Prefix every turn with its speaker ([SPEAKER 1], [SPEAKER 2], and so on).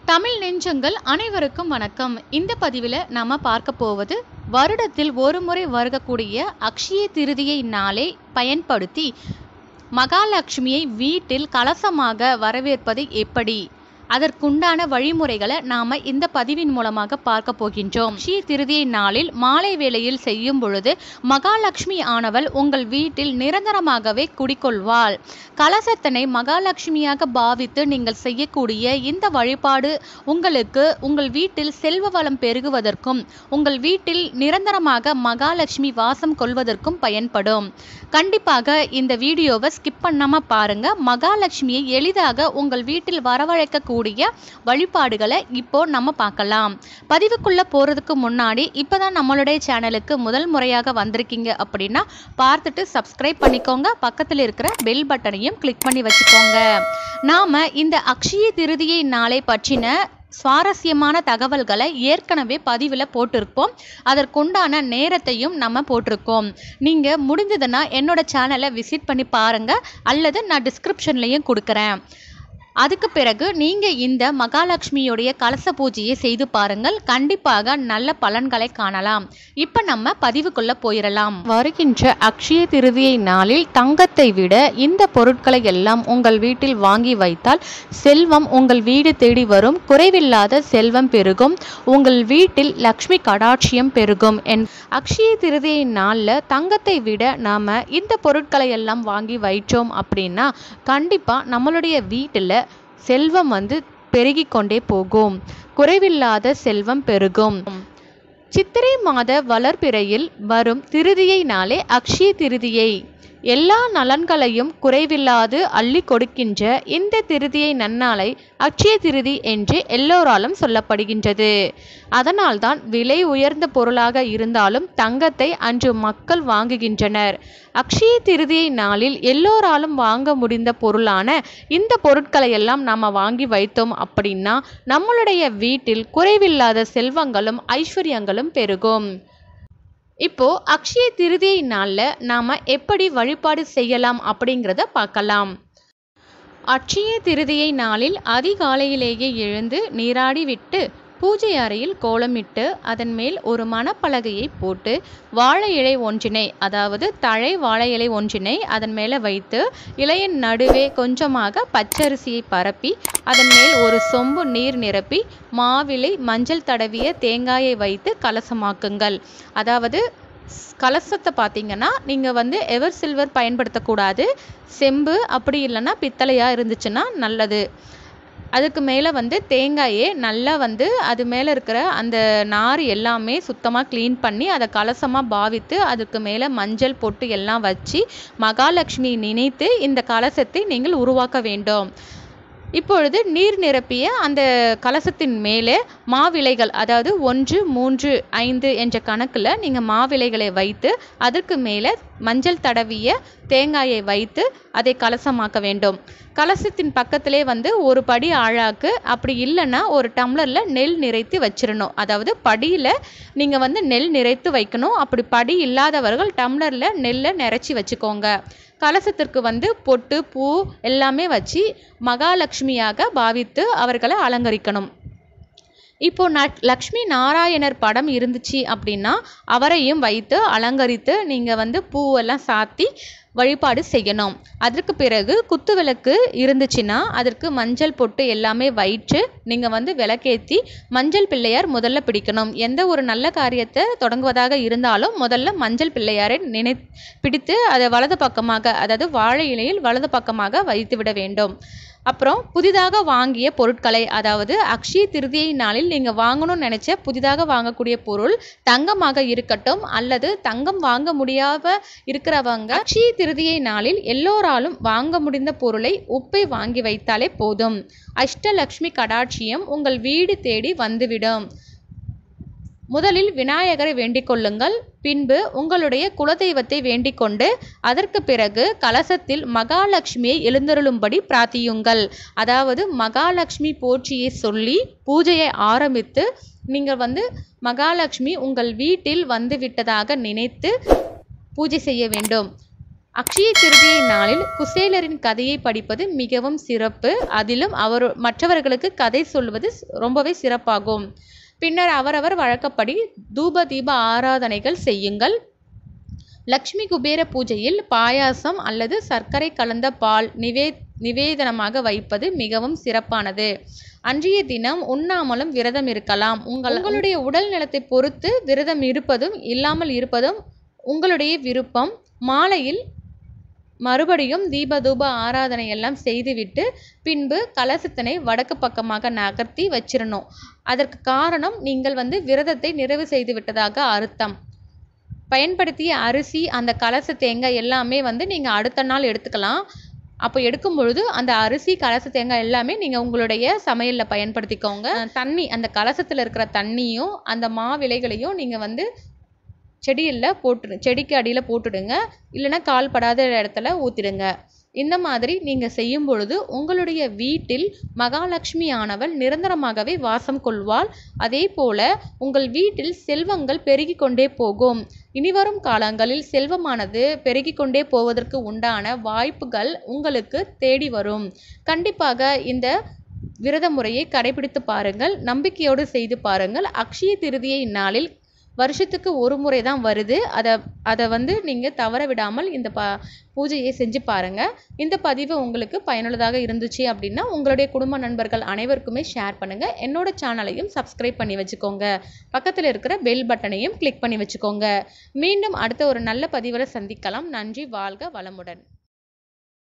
[SPEAKER 1] தமிழ் நெஞ்சங்கள் அனைவருக்கும் வணக்கம் இந்த பதிவில் நாம பார்க்க போவது வருடத்தில் ஒரு முறை வருகக்கூடிய அக்ஷய திருதியை நாளை பயன்படுத்தி மகாலட்சுமியை வீட்டில் கலசமாக வரவேற்பது எப்படி அதற்குண்டான வழிமுறைகளை நாம இந்த பதிவின் மூலமாக பார்க்க போகின்றோம் ஸ்ரீ திருதியை நாளில் மாலை வேளையில் செய்யும் பொழுது மகாலட்சுமி ஆனவள் உங்கள் வீட்டில் நிரந்தரமாகவே குடிக்கொள்வாள் கலசத்தனை மகாலட்சுமியாக பாவித்து நீங்கள் செய்யக்கூடிய இந்த வழிபாடு உங்களுக்கு உங்கள் வீட்டில் செல்வ வளம் பெருகுவதற்கும் உங்கள் வீட்டில் நிரந்தரமாக மகாலட்சுமி வாசம் கொள்வதற்கும் பயன்படும் கண்டிப்பாக இந்த வீடியோவை ஸ்கிப் பண்ணாம பாருங்க மகாலட்சுமியை எளிதாக உங்கள் வீட்டில் வரவழைக்கக்கூடிய வழிபாடுகளை இப்போ நம்ம பார்க்கலாம் பதிவுக்குள்ள போறதுக்கு முன்னாடி இப்பதான் நம்மளுடைய சேனலுக்கு முதல் முறையாக வந்திருக்கீங்க அப்படின்னா பார்த்துட்டு சப்ஸ்கிரைப் பண்ணிக்கோங்க பக்கத்தில் இருக்கிற பெல் பட்டனையும் கிளிக் பண்ணி வச்சுக்கோங்க நாம இந்த அக்ஷய திருதியை நாளை பற்றின சுவாரஸ்யமான தகவல்களை ஏற்கனவே பதிவில் போட்டிருப்போம் அதற்குண்டான நேரத்தையும் நம்ம போட்டிருக்கோம் நீங்கள் முடிஞ்சதுன்னா என்னோட சேனலை விசிட் பண்ணி பாருங்கள் அல்லது நான் டிஸ்கிரிப்ஷன்லையும் கொடுக்குறேன் அதுக்கு பிறகு நீங்கள் இந்த மகாலட்சுமியுடைய கலச பூஜையை செய்து பாருங்கள் கண்டிப்பாக நல்ல பலன்களை காணலாம் இப்போ நம்ம பதிவுக்குள்ள போயிடலாம் வருகின்ற அக்ஷய திருதியை நாளில் தங்கத்தை விட இந்த பொருட்களை எல்லாம் உங்கள் வீட்டில் வாங்கி வைத்தால் செல்வம் உங்கள் வீடு தேடி வரும் குறைவில்லாத செல்வம் பெருகும் உங்கள் வீட்டில் லக்ஷ்மி கடாட்சியம் பெருகும் என் அக்ஷய திருதியை நாளில் தங்கத்தை விட நாம் இந்த பொருட்களை எல்லாம் வாங்கி வைத்தோம் அப்படின்னா கண்டிப்பாக நம்மளுடைய வீட்டில் செல்வம் வந்து பெருகிக் கொண்டே போகும் குறைவில்லாத செல்வம் பெருகும் சித்திரை மாத வளர்பிறையில் வரும் திருதியை நாளே அக்ஷய திருதியை எல்லா நலன்களையும் குறைவில்லாது அள்ளி கொடுக்கின்ற இந்த திருதியை நன்னாளை அக்ஷய திருதி என்று எல்லோராலும் சொல்லப்படுகின்றது அதனால்தான் விலை உயர்ந்த பொருளாக இருந்தாலும் தங்கத்தை அன்று மக்கள் வாங்குகின்றனர் அக்ஷய திருதியை நாளில் எல்லோராலும் வாங்க முடிந்த பொருளான இந்த பொருட்களை எல்லாம் நாம் வாங்கி வைத்தோம் அப்படின்னா நம்மளுடைய வீட்டில் குறைவில்லாத செல்வங்களும் ஐஸ்வர்யங்களும் பெருகும் இப்போ அக்ஷய திருதியை நாளில் நாம் எப்படி வழிபாடு செய்யலாம் அப்படிங்கிறத பார்க்கலாம் அட்சய திருதியை நாளில் அதிகாலையிலேயே எழுந்து நீராடி விட்டு பூஜை அறையில் கோலமிட்டு அதன் மேல் ஒரு மணப்பலகையை போட்டு வாழை இலை ஒன்றினை அதாவது தழை வாழை இலை ஒன்றினை அதன் மேலே வைத்து இலையின் நடுவே கொஞ்சமாக பச்சரிசியை பரப்பி அதன் மேல் ஒரு சொம்பு நீர் நிரப்பி மாவிலை மஞ்சள் தடவிய தேங்காயை வைத்து கலசமாக்குங்கள் அதாவது கலசத்தை பார்த்தீங்கன்னா நீங்கள் வந்து எவர் சில்வர் பயன்படுத்தக்கூடாது செம்பு அப்படி இல்லைன்னா பித்தளையாக இருந்துச்சுன்னா நல்லது அதுக்கு மேலே வந்து தேங்காயே நல்லா வந்து அது மேலே இருக்கிற அந்த நார் எல்லாமே சுத்தமாக க்ளீன் பண்ணி அதை கலசமாக பாவித்து அதுக்கு மேலே மஞ்சள் பொட்டு எல்லாம் வச்சு மகாலட்சுமி நினைத்து இந்த கலசத்தை நீங்கள் உருவாக்க வேண்டும் இப்பொழுது நீர் நிரப்பிய அந்த கலசத்தின் மேலே மாவிலைகள் அதாவது ஒன்று மூன்று ஐந்து என்ற கணக்கில் நீங்கள் மாவிலைகளை வைத்து அதற்கு மேலே மஞ்சள் தடவிய தேங்காயை வைத்து அதை கலசமாக்க வேண்டும் கலசத்தின் பக்கத்திலே வந்து ஒரு படி ஆழாக்கு அப்படி இல்லைன்னா ஒரு டம்ளரில் நெல் நிறைத்து வச்சிடணும் அதாவது படியில் நீங்கள் வந்து நெல் நிறைத்து வைக்கணும் அப்படி படி இல்லாதவர்கள் டம்ளரில் நெல்லை நிறைச்சி வச்சுக்கோங்க கலசத்திற்கு வந்து பொட்டு பூ எல்லாமே வச்சு மகாலட்சுமியாக பாவித்து அவர்களை அலங்கரிக்கணும் இப்போ ந லக்ஷ்மி நாராயணர் படம் இருந்துச்சு அப்படின்னா அவரையும் வைத்து அலங்கரித்து நீங்கள் வந்து பூவெல்லாம் சாத்தி வழிபாடு செய்யணும் அதற்கு பிறகு குத்து விளக்கு இருந்துச்சுன்னா அதற்கு மஞ்சள் பொட்டு எல்லாமே வயிற்று நீங்கள் வந்து விளக்கேற்றி மஞ்சள் பிள்ளையார் முதல்ல பிடிக்கணும் எந்த ஒரு நல்ல காரியத்தை தொடங்குவதாக இருந்தாலும் முதல்ல மஞ்சள் பிள்ளையாரை நினை பிடித்து அதை வலது பக்கமாக அதாவது வாழை இலையில் வலது பக்கமாக வைத்து விட வேண்டும் அப்புறம் புதிதாக வாங்கிய பொருட்களை அதாவது அக்ஷய திருதியை நாளில் நீங்கள் வாங்கணும்னு நினச்ச புதிதாக வாங்கக்கூடிய பொருள் தங்கமாக இருக்கட்டும் அல்லது தங்கம் வாங்க முடியாத இருக்கிறவங்க அக்ஷய திருதியை நாளில் எல்லோராலும் வாங்க முடிந்த பொருளை உப்பை வாங்கி வைத்தாலே போதும் அஷ்டலக்ஷ்மி கடாட்சியம் உங்கள் வீடு தேடி வந்துவிடும் முதலில் விநாயகரை வேண்டிக் கொள்ளுங்கள் பின்பு உங்களுடைய குலதெய்வத்தை வேண்டிக் கொண்டு அதற்கு பிறகு கலசத்தில் மகாலட்சுமியை எழுந்தருளும்படி பிரார்த்தியுங்கள் அதாவது மகாலட்சுமி போற்றியை சொல்லி பூஜையை ஆரம்பித்து நீங்கள் வந்து மகாலட்சுமி உங்கள் வீட்டில் வந்து விட்டதாக நினைத்து பூஜை செய்ய வேண்டும் அக்ஷய திருதியை நாளில் குசேலரின் கதையை படிப்பது மிகவும் சிறப்பு அதிலும் அவர் மற்றவர்களுக்கு கதை சொல்வது ரொம்பவே சிறப்பாகும் பின்னர் அவரவர் வழக்கப்படி தூப தீப ஆராதனைகள் செய்யுங்கள் லக்ஷ்மி குபேர பூஜையில் பாயாசம் அல்லது சர்க்கரை கலந்த பால் நிவே நிவேதனமாக வைப்பது மிகவும் சிறப்பானது அன்றைய தினம் உண்ணாமலும் விரதம் இருக்கலாம் உங்கள் உங்களுடைய உடல் நலத்தை பொறுத்து விரதம் இருப்பதும் இல்லாமல் இருப்பதும் உங்களுடைய விருப்பம் மாலையில் மறுபடியும் தீபதூப ஆராதனை எல்லாம் செய்துவிட்டு பின்பு கலசத்தினை வடக்கு பக்கமாக நகர்த்தி வச்சிடணும் அதற்கு காரணம் நீங்கள் வந்து விரதத்தை நிறைவு செய்து விட்டதாக அர்த்தம் பயன்படுத்திய அரிசி அந்த கலச தேங்காய் எல்லாமே வந்து நீங்கள் அடுத்த நாள் எடுத்துக்கலாம் அப்போ எடுக்கும் பொழுது அந்த அரிசி கலச தேங்காய் எல்லாமே நீங்கள் உங்களுடைய சமையலில் பயன்படுத்திக்கோங்க தண்ணி அந்த கலசத்தில் இருக்கிற தண்ணியும் அந்த மாவிலைகளையும் நீங்கள் வந்து செடியில் போட்டு செடிக்கு அடியில் போட்டுடுங்க இல்லைன்னா கால் படாத இடத்துல ஊற்றிடுங்க இந்த மாதிரி நீங்கள் செய்யும் பொழுது உங்களுடைய வீட்டில் மகாலட்சுமி ஆனவள் நிரந்தரமாகவே வாசம் கொள்வாள் அதே போல உங்கள் வீட்டில் செல்வங்கள் பெருகி கொண்டே போகும் இனிவரும் காலங்களில் செல்வமானது பெருகி கொண்டே போவதற்கு உண்டான வாய்ப்புகள் உங்களுக்கு தேடி வரும் கண்டிப்பாக இந்த விரத முறையை கடைபிடித்து பாருங்கள் நம்பிக்கையோடு செய்து பாருங்கள் அக்ஷய திருதியை நாளில் வருஷத்துக்கு ஒரு முறை தான் வருது அதை அதை வந்து நீங்கள் தவற விடாமல் இந்த ப பூஜையை செஞ்சு பாருங்கள் இந்த பதிவு உங்களுக்கு பயனுள்ளதாக இருந்துச்சு அப்படின்னா உங்களுடைய குடும்ப நண்பர்கள் அனைவருக்குமே ஷேர் பண்ணுங்கள் என்னோட சேனலையும் சப்ஸ்கிரைப் பண்ணி வச்சுக்கோங்க பக்கத்தில் இருக்கிற பெல் பட்டனையும் கிளிக் பண்ணி வச்சுக்கோங்க மீண்டும் அடுத்த ஒரு நல்ல பதிவில் சந்திக்கலாம் நன்றி வாழ்க வளமுடன்